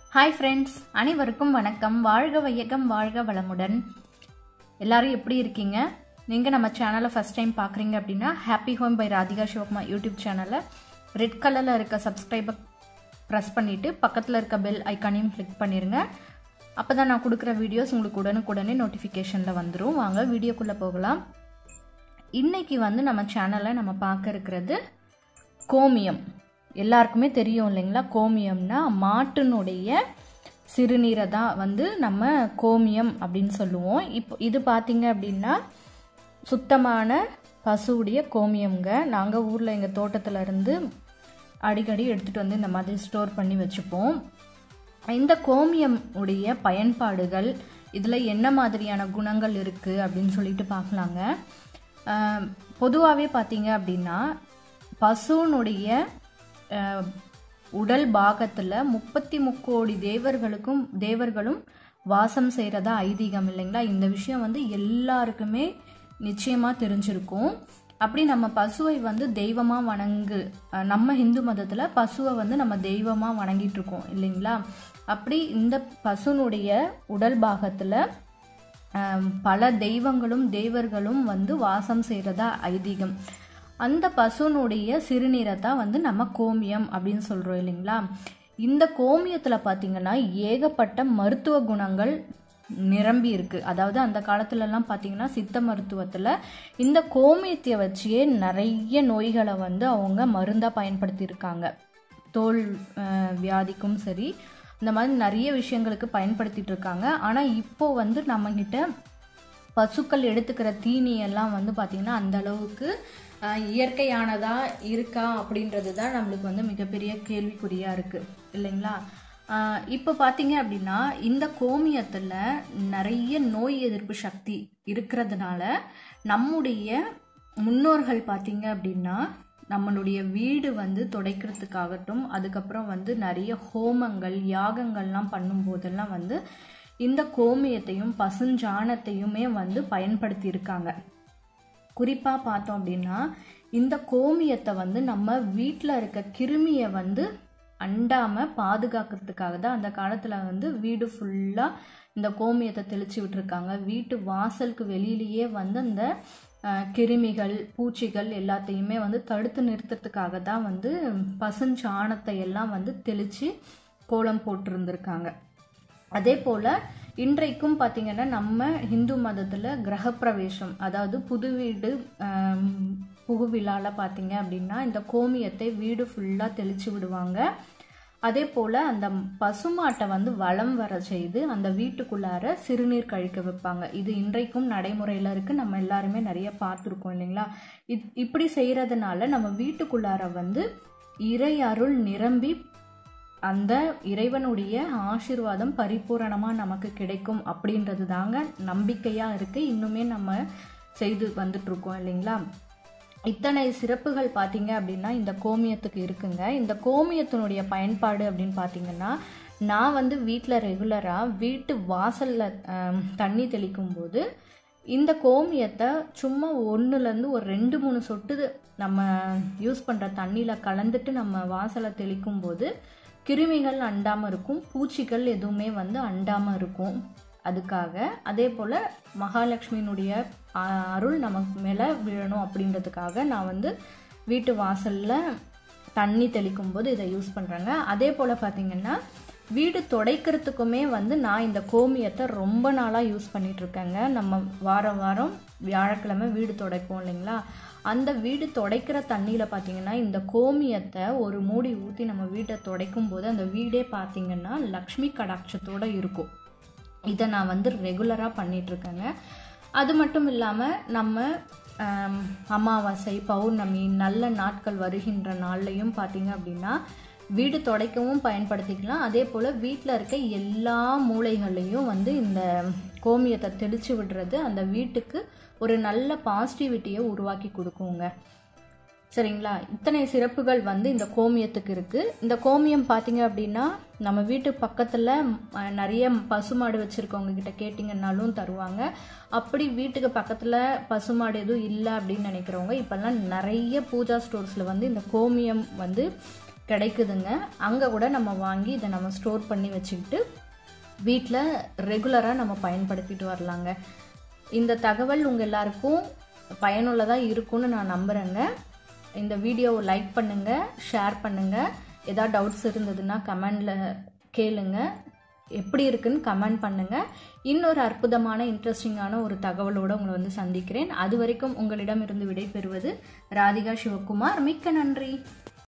hi friends அனைவருக்கும் வணக்கம் வாழ்க வையகம் வாழ்க வளமுடன் எல்லாரும் எப்படி இருக்கீங்க நீங்கள் நம்ம சேனலை ஃபஸ்ட் டைம் பார்க்குறீங்க அப்படின்னா happy home by Radhika Sivakumar YouTube சேனலை ரெட் கலரில் இருக்க சப்ஸ்கிரைபை ப்ரெஸ் பண்ணிவிட்டு பக்கத்தில் இருக்க பெல் ஐக்கானையும் கிளிக் பண்ணிடுங்க அப்போ தான் நான் கொடுக்குற வீடியோஸ் உங்களுக்கு உடனுக்குடனே நோட்டிஃபிகேஷனில் வந்துடும் வாங்க வீடியோக்குள்ளே போகலாம் இன்னைக்கு வந்து நம்ம சேனலில் நம்ம பார்க்க இருக்கிறது கோமியம் எல்லாருக்குமே தெரியும் இல்லைங்களா கோமியம்னா மாட்டினுடைய சிறுநீரை தான் வந்து நம்ம கோமியம் அப்படின்னு சொல்லுவோம் இப்போ இது பார்த்தீங்க அப்படின்னா சுத்தமான பசுவுடைய கோமியம்ங்க நாங்கள் ஊரில் எங்கள் தோட்டத்தில் இருந்து அடிக்கடி எடுத்துகிட்டு வந்து இந்த மாதிரி ஸ்டோர் பண்ணி வச்சுப்போம் இந்த கோமியம் உடைய பயன்பாடுகள் இதில் என்ன மாதிரியான குணங்கள் இருக்குது அப்படின்னு சொல்லிட்டு பார்க்கலாங்க பொதுவாகவே பார்த்தீங்க அப்படின்னா பசுனுடைய அஹ், உடல் பாகத்தில் முப்பத்தி முக்கோடி தேவர்களுக்கும் தேவர்களும் வாசம் செய்கிறதா ஐதீகம் இல்லைங்களா இந்த விஷயம் வந்து எல்லாருக்குமே நிச்சயமாக தெரிஞ்சிருக்கும் அப்படி நம்ம பசுவை வந்து தெய்வமாக வணங்கு அஹ், நம்ம இந்து மதத்தில் பசுவை வந்து நம்ம தெய்வமாக வணங்கிட்டு இருக்கோம் இல்லைங்களா அப்படி இந்த பசுனுடைய உடல் பாகத்தில் ஆம், பல தெய்வங்களும் தேவர்களும் வந்து வாசம் செய்கிறதா ஐதீகம் அந்த பசுனுடைய சிறுநீரை தான் வந்து நம்ம கோமியம் அப்படின்னு சொல்கிறோம் இல்லைங்களா இந்த கோமியத்தில் பார்த்தீங்கன்னா ஏகப்பட்ட மருத்துவ குணங்கள் நிரம்பி இருக்கு அதாவது அந்த காலத்துலலாம் பார்த்தீங்கன்னா சித்த மருத்துவத்தில் இந்த கோமியத்தை வச்சே நிறைய நோய்களை வந்து அவங்க மருந்தாக பயன்படுத்தியிருக்காங்க தோல் அஹ், வியாதிக்கும் சரி இந்த மாதிரி நிறைய விஷயங்களுக்கு பயன்படுத்திட்டு இருக்காங்க ஆனால் இப்போ வந்து நம்மக்கிட்ட பசுக்கள் எடுத்துக்கிற தீனி எல்லாம் வந்து பார்த்திங்கன்னா அந்த அளவுக்கு அஹ், இயற்கையானதா இருக்கா அப்படின்றது தான் நம்மளுக்கு வந்து மிகப்பெரிய கேள்விக்குறியாக இருக்குது இல்லைங்களா அஹ், இப்போ பார்த்தீங்க அப்படின்னா இந்த கோமியத்தில் நிறைய நோய் எதிர்ப்பு சக்தி இருக்கிறதுனால நம்முடைய முன்னோர்கள் பார்த்தீங்க அப்படின்னா நம்மளுடைய வீடு வந்து துடைக்கிறதுக்காகட்டும் அதுக்கப்புறம் வந்து நிறைய ஹோமங்கள் யாகங்கள்லாம் பண்ணும்போதெல்லாம் வந்து இந்த கோமியத்தையும் பசுஞ்சாணத்தையுமே வந்து பயன்படுத்தி இருக்காங்க குறிப்பாக பார்த்தோம் அப்படின்னா இந்த கோமியத்தை வந்து நம்ம வீட்டில் இருக்க கிருமியை வந்து அண்டாமல் பாதுகாக்கிறதுக்காக தான் அந்த காலத்தில் வந்து வீடு ஃபுல்லாக இந்த கோமியத்தை தெளிச்சு விட்டுருக்காங்க வீட்டு வாசலுக்கு வெளியிலேயே வந்து அந்த அஹ், கிருமிகள் பூச்சிகள் எல்லாத்தையுமே வந்து தடுத்து நிறுத்துறதுக்காக தான் வந்து பசுஞ்சாணத்தை எல்லாம் வந்து தெளித்து கோலம் போட்டிருந்திருக்காங்க அதே போல் இன்றைக்கும் பார்த்தீங்கன்னா நம்ம இந்து மதத்தில் கிரகப்பிரவேசம் அதாவது புது வீடு ஆம், புகுவிழாவில் பார்த்தீங்க அப்படின்னா இந்த கோமியத்தை வீடு ஃபுல்லாக தெளித்து விடுவாங்க அதே போல் அந்த பசுமாட்டை வந்து வலம் வர செய்து அந்த வீட்டுக்குள்ளார சிறுநீர் கழிக்க வைப்பாங்க இது இன்றைக்கும் நடைமுறையில் இருக்குது நம்ம எல்லாருமே நிறைய பார்த்துருக்கோம் இல்லைங்களா இத் இப்படி செய்கிறதுனால நம்ம வீட்டுக்குள்ளார வந்து இறை அருள் நிரம்பி அந்த இறைவனுடைய ஆசீர்வாதம் பரிபூரணமாக நமக்கு கிடைக்கும் அப்படின்றது தாங்க நம்பிக்கையாக இருக்குது இன்னுமே நம்ம செய்து வந்துட்ருக்கோம் இல்லைங்களா இத்தனை சிறப்புகள் பார்த்தீங்க அப்படின்னா இந்த கோமியத்துக்கு இருக்குங்க இந்த கோமியத்தினுடைய பயன்பாடு அப்படின்னு பார்த்தீங்கன்னா நான் வந்து வீட்டில் ரெகுலராக வீட்டு வாசலில் தண்ணி தெளிக்கும் போது இந்த கோமியத்தை சும்மா ஒன்றுலேருந்து ஒரு ரெண்டு மூணு சொட்டு நம்ம யூஸ் பண்ணுற தண்ணியில் கலந்துட்டு நம்ம வாசலை தெளிக்கும் போது கிருமிகள் அண்டாமல் இருக்கும் பூச்சிகள் எதுவுமே வந்து அண்டாமல் இருக்கும் அதுக்காக அதே போல் மகாலட்சுமியினுடைய ஆ, அருள் நமக்கு மேலே விழணும் அப்படின்றதுக்காக நான் வந்து வீட்டு வாசலில் தண்ணி தெளிக்கும் போது இதை யூஸ் பண்ணுறேங்க அதே போல் பார்த்தீங்கன்னா வீடு துடைக்கிறதுக்குமே வந்து நான் இந்த கோமியத்தை ரொம்ப நாளாக யூஸ் பண்ணிட்டு இருக்கேங்க நம்ம வாரம் வாரம் வியாழக்கிழமை வீடு துடைப்போம் இல்லைங்களா அந்த வீடு துடைக்கிற தண்ணியில் பார்த்தீங்கன்னா இந்த கோமியத்தை ஒரு மூடி ஊற்றி நம்ம வீட்டை துடைக்கும் போது அந்த வீடே பார்த்தீங்கன்னா லக்ஷ்மி கடாட்சத்தோடு இருக்கும் இதை நான் வந்து ரெகுலராக பண்ணிகிட்ருக்கேங்க அது மட்டும் இல்லாமல் நம்ம ஆம், அமாவாசை பௌர்ணமி நல்ல நாட்கள் வருகின்ற நாள்லையும் பார்த்தீங்க அப்படின்னா வீடு துடைக்கவும் பயன்படுத்திக்கலாம் அதே போல் வீட்டில் இருக்க எல்லா மூலைகளையும் வந்து இந்த கோமியத்தை தெளித்து விடுறது அந்த வீட்டுக்கு ஒரு நல்ல பாசிட்டிவிட்டியை உருவாக்கி கொடுக்குங்க சரிங்களா இத்தனை சிறப்புகள் வந்து இந்த கோமியத்துக்கு இருக்குது இந்த கோமியம் பார்த்தீங்க அப்படின்னா நம்ம வீட்டு பக்கத்தில் அஹ், நிறைய பசுமாடு வச்சுருக்கவங்க கிட்ட கேட்டிங்கன்னாலும் தருவாங்க அப்படி வீட்டுக்கு பக்கத்தில் பசுமாடு எதுவும் இல்லை அப்படின்னு நினைக்கிறவங்க இப்போல்லாம் நிறைய பூஜா ஸ்டோர்ஸில் வந்து இந்த கோமியம் வந்து கிடைக்குதுங்க அங்கே கூட நம்ம வாங்கி இதை நம்ம ஸ்டோர் பண்ணி வச்சுக்கிட்டு வீட்டில் ரெகுலராக நம்ம பயன்படுத்திட்டு வரலாங்க இந்த தகவல் உங்கள் எல்லாருக்கும் பயனுள்ளதாக இருக்கும்னு நான் நம்புகிறேங்க இந்த வீடியோவை லைக் பண்ணுங்கள் ஷேர் பண்ணுங்கள் ஏதாவது டவுட்ஸ் இருந்ததுன்னா கமெண்டில் கேளுங்க எப்படி இருக்குன்னு கமெண்ட் பண்ணுங்கள் இன்னொரு அற்புதமான இன்ட்ரெஸ்டிங்கான ஒரு தகவலோடு உங்களை வந்து சந்திக்கிறேன் அது வரைக்கும் உங்களிடமிருந்து விடை பெறுவது ராதிகா சிவகுமார் மிக்க நன்றி